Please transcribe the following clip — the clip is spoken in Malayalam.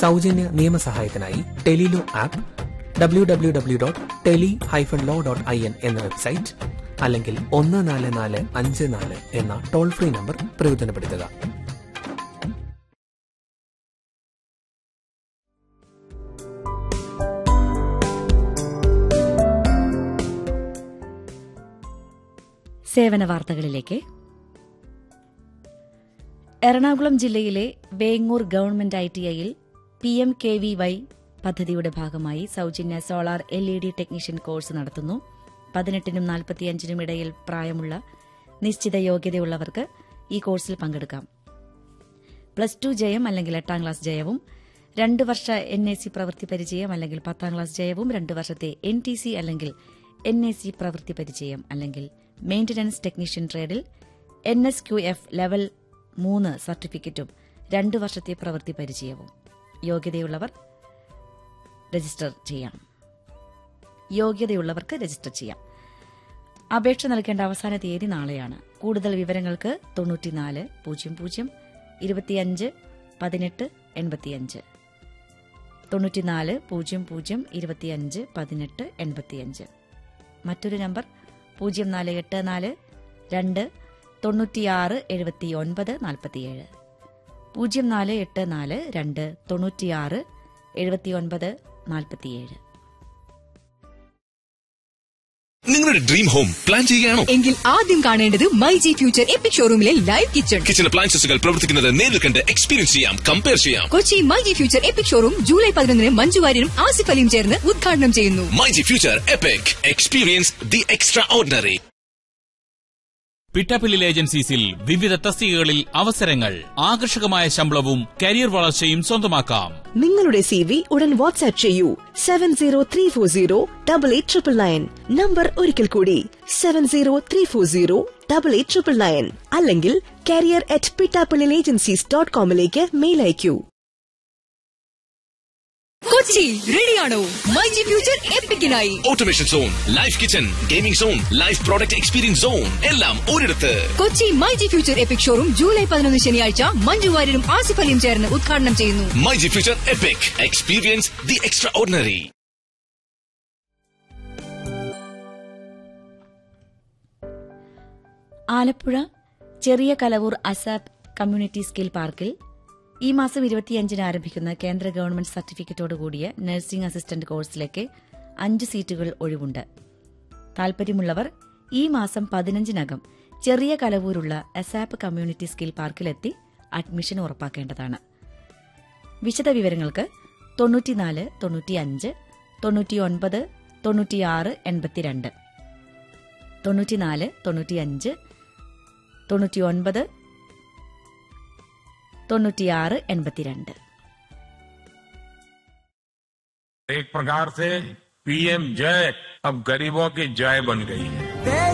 സൗജന്യ നിയമസഹായത്തിനായി tele law app W W W dot tele hyphen law dot I N എന്ന വെബ്സൈറ്റ് അല്ലെങ്കിൽ ഒന്ന് നാല് നാല് അഞ്ച് നാല് എന്ന ടോൾ ഫ്രീ നമ്പർ പ്രയോജനപ്പെടുത്തുക സേവന വാർത്തകളിലേക്ക് എറണാകുളം ജില്ലയിലെ വേങ്ങൂർ ഗവൺമെന്റ് ഐ ടി ഐയിൽ P M K V Y പദ്ധതിയുടെ ഭാഗമായി സൌജന്യ solar L E D technician course നടത്തുന്നു പതിനെട്ടിനും നാൽപ്പത്തിയഞ്ചിനും ഇടയിൽ പ്രായമുള്ള നിശ്ചിത യോഗ്യതയുള്ളവർക്ക് ഈ കോഴ്സിൽ പങ്കെടുക്കാം പ്ലസ് ടു ജയം അല്ലെങ്കിൽ എട്ടാം ക്ലാസ് ജയവും രണ്ട് വർഷ എൻ എ സി പ്രവൃത്തി പരിചയം അല്ലെങ്കിൽ പത്താം ക്ലാസ് ജയവും രണ്ട് വർഷത്തെ എൻ ടി സി അല്ലെങ്കിൽ എൻ എ സി പ്രവൃത്തി പരിചയം അല്ലെങ്കിൽ മെയിന്റനൻസ് ടെക്നീഷ്യൻ ട്രേഡിൽ N S Q F level മൂന്ന് സർട്ടിഫിക്കറ്റും രണ്ട് വർഷത്തെ പ്രവൃത്തി പരിചയവും യോഗ്യതയുള്ളവർ രജിസ്റ്റർ ചെയ്യാം യോഗ്യതയുള്ളവർക്ക് രജിസ്റ്റർ ചെയ്യാം അപേക്ഷ നൽകേണ്ട അവസാന തീയതി നാളെയാണ് കൂടുതൽ വിവരങ്ങൾക്ക് തൊണ്ണൂറ്റിനാല് പൂജ്യം പൂജ്യം ഇരുപത്തിയഞ്ച് പതിനെട്ട് എൺപത്തിയഞ്ച് തൊണ്ണൂറ്റിനാല് പൂജ്യം പൂജ്യം ഇരുപത്തിയഞ്ച് പതിനെട്ട് എൺപത്തിയഞ്ച് മറ്റൊരു നമ്പർ പൂജ്യം നാല് എട്ട് നാല് രണ്ട് തൊണ്ണൂറ്റിയാറ് എഴുപത്തി ഒൻപത് നാൽപ്പത്തിയേഴ് പൂജ്യം നാല് എട്ട് നാല് രണ്ട് തൊണ്ണൂറ്റിയാറ് എഴുപത്തി ഒൻപത് നാൽപ്പത്തിയേഴ് നിങ്ങളുടെ ഡ്രീം ഹോം പ്ലാൻ ചെയ്യുകയാണോ എങ്കിൽ ആദ്യം കാണേണ്ടത് മൈ ജി ഫ്യൂച്ചർ എപ്പിക് ഷോറൂമിലെ ലൈവ് കിച്ചൺ കിച്ചൺ അപ്ലയൻസസുകൾ പ്രവർത്തിക്കുന്നത് നേരിൽ കണ്ട് എക്സ്പീരിയൻസ് ചെയ്യാം കമ്പയർ ചെയ്യാം Kochi my G future epic showroom July പതിനൊന്നിന് മഞ്ജുവാര്യരും ആസിഫ് അലിയും ചേർന്ന് ഉദ്ഘാടനം ചെയ്യുന്നു my G future epic experience the extraordinary പിട്ടാപ്പില്ലിൽ ഏജൻസീസിൽ വിവിധ തസ്തികകളിൽ അവസരങ്ങൾ ആകർഷകമായ ശമ്പളവും കരിയർ വളർച്ചയും സ്വന്തമാക്കാം നിങ്ങളുടെ സി വി ഉടൻ വാട്സ്ആപ്പ് ചെയ്യൂ seven zero three four zero double eight triple nine number ഒരിക്കൽ കൂടി seven zero three four zero double eight triple nine അല്ലെങ്കിൽ കാരിയർ അറ്റ് പിട്ടാപ്പിളിൽ ഏജൻസീസ് ഡോട്ട് കോമിലേക്ക് മെയിൽ അയക്കൂ കൊച്ചി റെഡിയാണോ മൈ ജി ഫ്യൂച്ചർ എപ്പിക്കിനായി automation zone life kitchen gaming zone life product experience zone എല്ലാം ഒരിടത്ത് Kochi my G future epic showroom July പതിനൊന്ന് ശനിയാഴ്ച മഞ്ജുവാര്യരും ആസിഫ് അലിയും ചേർന്ന് ഉദ്ഘാടനം ചെയ്യുന്നു my G future epic experience the extraordinary Alappuzha Cheriya Kalavoor ASAP community skill പാർക്കിൽ ഈ മാസം ഇരുപത്തിയഞ്ചിന് ആരംഭിക്കുന്ന കേന്ദ്ര ഗവൺമെന്റ് സർട്ടിഫിക്കറ്റോട് കൂടിയ നഴ്സിംഗ് അസിസ്റ്റന്റ് കോഴ്സിലേക്ക് അഞ്ച് സീറ്റുകൾ ഒഴിവുണ്ട് താൽപര്യമുള്ളവർ ഈ മാസം പതിനഞ്ചിനകം ചെറിയ കലവൂരുള്ള അസാപ്പ് കമ്മ്യൂണിറ്റി സ്കിൽ പാർക്കിലെത്തി അഡ്മിഷൻ ഉറപ്പാക്കേണ്ടതാണ് വിശദവിവരങ്ങൾക്ക് തൊണ്ണൂറ്റിനാല് തൊണ്ണൂറ്റിയഞ്ച് തൊണ്ണൂറ്റിയൊൻപത് തൊണ്ണൂറ്റിയാറ് എൺപത്തിരണ്ട് തൊണ്ണൂറ്റിനാല് തൊണ്ണൂറ്റിയഞ്ച് തൊണ്ണൂറ്റിയൊൻപത് തൊണ്ണൂറ്റിയാറ് എൺപത്തിരണ്ട് एक प्रकार से पीएम जय अब गरीबों की जय बन गई है